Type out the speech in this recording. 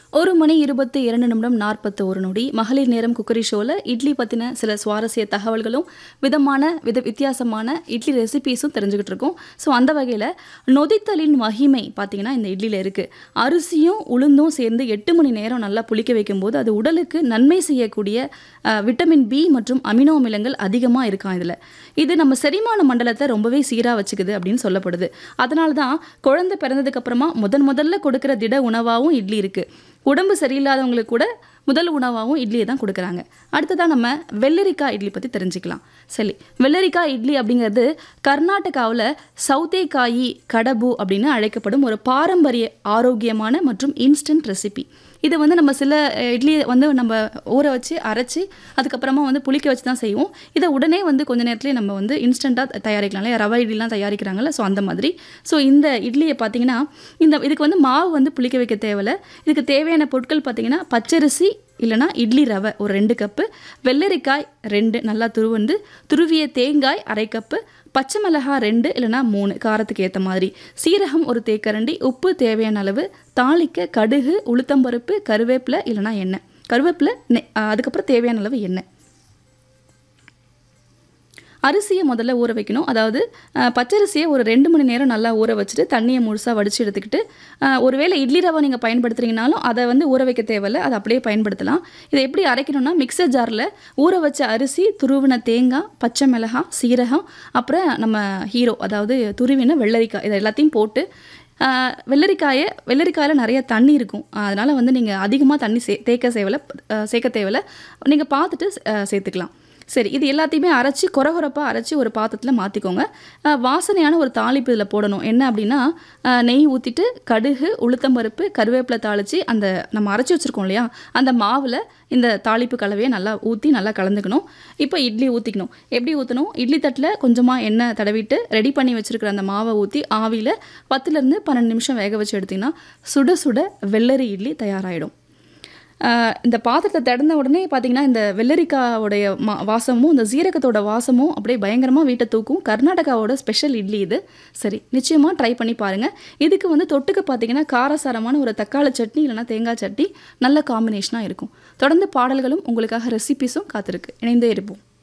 ஒரு மணி இருபத்தி இரண்டு நிமிடம் நாற்பத்து ஒரு நொடி மகளிர் நேரம் குக்கரி ஷோவில் இட்லி பற்றின சில சுவாரஸ்ய தகவல்களும் விதமான வித வித்தியாசமான இட்லி ரெசிபீஸும் தெரிஞ்சுக்கிட்டு இருக்கோம் ஸோ அந்த வகையில் நொதித்தலின் மகிமை பார்த்தீங்கன்னா இந்த இட்லியில் இருக்குது அரிசியும் உளுந்தும் சேர்ந்து எட்டு மணி நேரம் நல்லா புளிக்க வைக்கும்போது அது உடலுக்கு நன்மை செய்யக்கூடிய அஹ், விட்டமின் பி மற்றும் அமினோ அமிலங்கள் அதிகமாக இருக்கான் இதில் இது நம்ம செரிமான மண்டலத்தை ரொம்பவே சீராக வச்சுக்குது அப்படின்னு சொல்லப்படுது அதனால தான் குழந்தை பிறந்ததுக்கு அப்புறமா முதன் முதல்ல கொடுக்குற திட உணவாகவும் இட்லி இருக்குது உடம்பு சரியில்லாதவங்களுக்கு கூட முதல் உணவாகவும் இட்லியை தான் கொடுக்குறாங்க அடுத்ததாக நம்ம வெள்ளரிக்காய் இட்லி பற்றி தெரிஞ்சுக்கலாம் சரி வெள்ளரிக்காய் இட்லி அப்படிங்கிறது கர்நாடகாவில் சவுத்தேக்காயி கடபு அப்படின்னு அழைக்கப்படும் ஒரு பாரம்பரிய ஆரோக்கியமான மற்றும் இன்ஸ்டன்ட் ரெசிபி இது வந்து நம்ம சில அஹ், இட்லியை வந்து நம்ம ஊற வச்சு அரைச்சி அதுக்கப்புறமா வந்து புளிக்க வச்சு தான் செய்வோம் இதை உடனே வந்து கொஞ்ச நேரத்துலேயே நம்ம வந்து இன்ஸ்டண்ட்டாக தயாரிக்கலாம் இல்லையா ரவா இட்லிலாம் தயாரிக்கிறாங்கல்ல ஸோ அந்த மாதிரி ஸோ இந்த இட்லியை பார்த்தீங்கன்னா இந்த இதுக்கு வந்து மாவு வந்து புளிக்க வைக்க தேவையில்ல இதுக்கு தேவையான பொருட்கள் பார்த்தீங்கன்னா பச்சரிசி இல்லைனா இட்லி ரவை ஒரு ரெண்டு கப்பு வெள்ளரிக்காய் ரெண்டு நல்லா துருவந்து துருவிய தேங்காய் அரை கப்பு பச்சை மிளகாய் ரெண்டு இல்லைனா மூணு காரத்துக்கு ஏற்ற மாதிரி சீரகம் ஒரு தேக்கரண்டி உப்பு தேவையான அளவு தாளிக்க கடுகு உளுத்தம்பருப்பு கருவேப்பிலை இல்லைனா எண்ணெய் கருவேப்பிலை நெ- ஆ, அதுக்கப்புறம் தேவையான அளவு எண்ணெய் அரிசியை முதல்ல ஊற வைக்கணும் அதாவது அஹ், பச்சரிசியை ஒரு ரெண்டு மணி நேரம் நல்லா ஊற வச்சுட்டு தண்ணியை முழுசாக வடித்து எடுத்துக்கிட்டு அஹ், ஒருவேளை இட்லி ரவை நீங்கள் பயன்படுத்துறீங்கனாலும் அதை வந்து ஊற வைக்க தேவையில்ல அதை அப்படியே பயன்படுத்தலாம் இதை எப்படி அரைக்கணும்னா மிக்சர் ஜாரில் ஊற வச்ச அரிசி துருவின தேங்காய் பச்சை மிளகாய் சீரகம் அப்புறம் நம்ம ஹீரோ அதாவது துருவின வெள்ளரிக்காய் இதை எல்லாத்தையும் போட்டு ஆஹ், வெள்ளரிக்காயை வெள்ளரிக்காயில் நிறைய தண்ணி இருக்கும் அதனால் வந்து நீங்கள் அதிகமாக தண்ணி சே தேக்க தேவையில்ல ஆஹ், சேர்க்க தேவையில்ல நீங்கள் பார்த்துட்டு ஆஹ், சேர்த்துக்கலாம் சரி இது எல்லாத்தையுமே அரைச்சி கொரகொரப்பாக அரைச்சி ஒரு பாத்திரத்தில் மாற்றிக்கோங்க வாசனையான ஒரு தாளிப்பு இதில் போடணும் என்ன அப்படின்னா ஆஹ், நெய் ஊற்றிட்டு கடுகு உளுத்தம்பருப்பு கருவேப்பிலை தாளித்து அந்த நம்ம அரைச்சி வச்சுருக்கோம் இல்லையா அந்த மாவில் இந்த தாளிப்பு கலவையை நல்லா ஊற்றி நல்லா கலந்துக்கணும் இப்போ இட்லி ஊற்றிக்கணும் எப்படி ஊற்றணும் இட்லி தட்டில் கொஞ்சமாக எண்ணெய் தடவிட்டு ரெடி பண்ணி வச்சுருக்கிற அந்த மாவை ஊற்றி ஆவியில் பத்துலேருந்து பன்னெண்டு நிமிஷம் வேக வச்சு எடுத்திங்கன்னா சுட சுட வெள்ளரி இட்லி தயாராகிடும் ஆஹ் இந்த பாத்திரத்தை திறந்த உடனே பார்த்தீங்கன்னா இந்த வெள்ளரிக்காவோடைய மா வாசமும் இந்த சீரகத்தோட வாசமும் அப்படியே பயங்கரமாக வீட்டை தூக்கும் கர்நாடகாவோட ஸ்பெஷல் இட்லி இது சரி நிச்சயமாக ட்ரை பண்ணி பாருங்கள் இதுக்கு வந்து தொட்டுக்க பார்த்தீங்கன்னா காரசாரமான ஒரு தக்காளி சட்னி இல்லைன்னா தேங்காய் சட்னி நல்ல காம்பினேஷனாக இருக்கும் தொடர்ந்து பாடல்களும் உங்களுக்காக ரெசிபிஸும் காத்திருக்கு இணைந்தே இருப்போம்